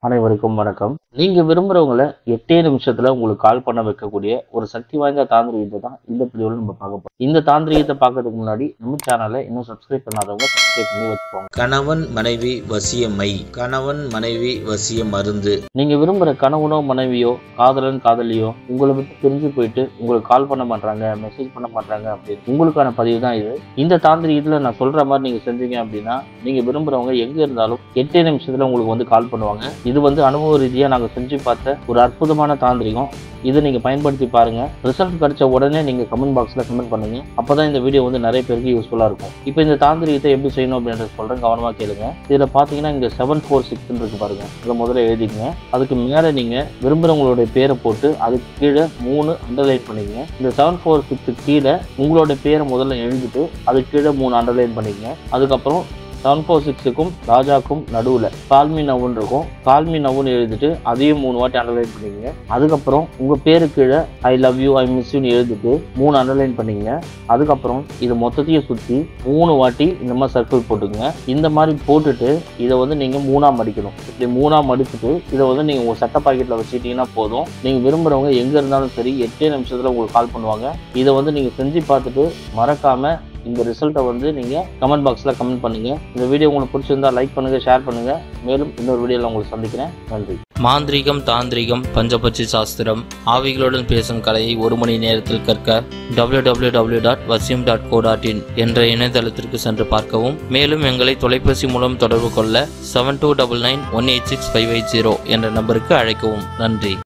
அனைவருக்கும் வணக்கம் நீங்க விரும்புறவங்கள எட்டே நிமிஷத்துல உங்களுக்கு கால் பண்ண வைக்கக்கூடிய ஒரு சக்தி வாய்ந்த தாந்திரிகத்தை தான் இந்த வீடியோவில் நம்ம பார்க்க போறோம் இந்த தாந்திரிகத்தை பார்க்கறதுக்கு முன்னாடி நம்ம சேனலை இன்னும் சப்ஸ்கிரைப் பண்ணாதவங்க சப்ஸ்கிரைப் பண்ணி வச்சுக்கோங்க கணவன் மனைவி வசியமை கணவன் மனைவி வசிய மருந்து நீங்க விரும்புற கணவனோ மனைவியோ காதலன் காதலியோ உங்களை விட்டு பிரிஞ்சு போயிட்டு உங்களுக்கு கால் பண்ண மாட்டாங்க மெசேஜ் பண்ண மாட்டாங்க அப்படின்னு உங்களுக்கான பதிவு தான் இது இந்த தாந்திரிகத்துல நான் சொல்ற மாதிரி நீங்க செஞ்சீங்க அப்படின்னா நீங்க விரும்புறவங்க எங்க இருந்தாலும் எட்டே நிமிஷத்துல உங்களுக்கு வந்து கால் பண்ணுவாங்க இது வந்து அனுபவ ரீதியா நாங்க செஞ்சு பார்த்த ஒரு அற்புதமான தாந்திரிகம் இதை நீங்க பயன்படுத்தி பாருங்க ரிசல்ட் கிடைச்ச உடனே நீங்க கமெண்ட் பாக்ஸ்ல கமெண்ட் பண்ணுங்க அப்பதான் இந்த வீடியோ வந்து நிறைய பேருக்கு யூஸ்ஃபுல்லா இருக்கும் இப்போ இந்த தாந்திரிகத்தை எப்படி செய்யணும் அப்படின்றத சொல்றேன் கவனமா கேளுங்க இதுல பாத்தீங்கன்னா இங்க செவன் ஃபோர் சிக்ஸ் இருக்கு பாருங்க இதை முதல்ல எழுதிக்கங்க அதுக்கு மேலே நீங்கள் விரும்புகிறவங்களுடைய பேரை போட்டு அதுக்கு கீழே மூணு அண்டர்லைன் பண்ணிக்கங்க இந்த செவன் ஃபோர் சிக்ஸுக்கு கீழே உங்களுடைய பேரை முதல்ல எழுதிட்டு அதுக்கு கீழே மூணு அண்டர்லைன் பண்ணிக்கங்க அதுக்கப்புறம் செவன் ஃபோர் சிக்ஸுக்கும் ராஜாக்கும் நடுவில் கால்மி நவுன்னு இருக்கும் கால்மி நவுன்னு எழுதிட்டு அதையும் மூணு வாட்டி அண்டர்லைன் பண்ணிக்கங்க அதுக்கப்புறம் உங்கள் பேரு கீழே I love you I miss யூன்னு எழுதிட்டு மூணு அண்டர்லைன் பண்ணிக்கங்க அதுக்கப்புறம் இது மொத்தத்தையும் சுற்றி மூணு வாட்டி இந்த மாதிரி சர்க்கிள் போட்டுக்கங்க இந்த மாதிரி போட்டுட்டு இதை வந்து நீங்கள் மூணாக மடிக்கணும் இப்படி மூணாக மடிச்சுட்டு இதை வந்து நீங்கள் உங்கள் சட்ட பாக்கெட்டில் வச்சுக்கிட்டீங்கன்னா போதும் நீங்கள் விரும்புகிறவங்க எங்கே இருந்தாலும் சரி எட்டே நிமிஷத்தில் உங்களுக்கு கால் பண்ணுவாங்க இதை வந்து நீங்கள் செஞ்சு பார்த்துட்டு மறக்காமல் இந்த ரிசல்ட்டை வந்து நீங்கள் கமெண்ட் பாக்ஸில் கமெண்ட் பண்ணுங்கள் இந்த வீடியோ உங்களுக்கு பிடிச்சிருந்தா லைக் பண்ணுங்கள் ஷேர் பண்ணுங்கள் மேலும் இன்னொரு வீடியோவில் உங்களை சந்திக்கிறேன் நன்றி மாந்திரீகம் தாந்திரிகம் பஞ்சபட்சி சாஸ்திரம் ஆவிகளுடன் பேசும் கலையை ஒரு மணி நேரத்தில் கற்க www.vasim.co.in டாட் வசியம் டாட் கோ டாட் இன் என்ற இணையதளத்திற்கு சென்று பார்க்கவும் மேலும் எங்களை தொலைபேசி மூலம் தொடர்பு கொள்ள seven two double nine one eight six five eight zero என்ற நம்பருக்கு அழைக்கவும் நன்றி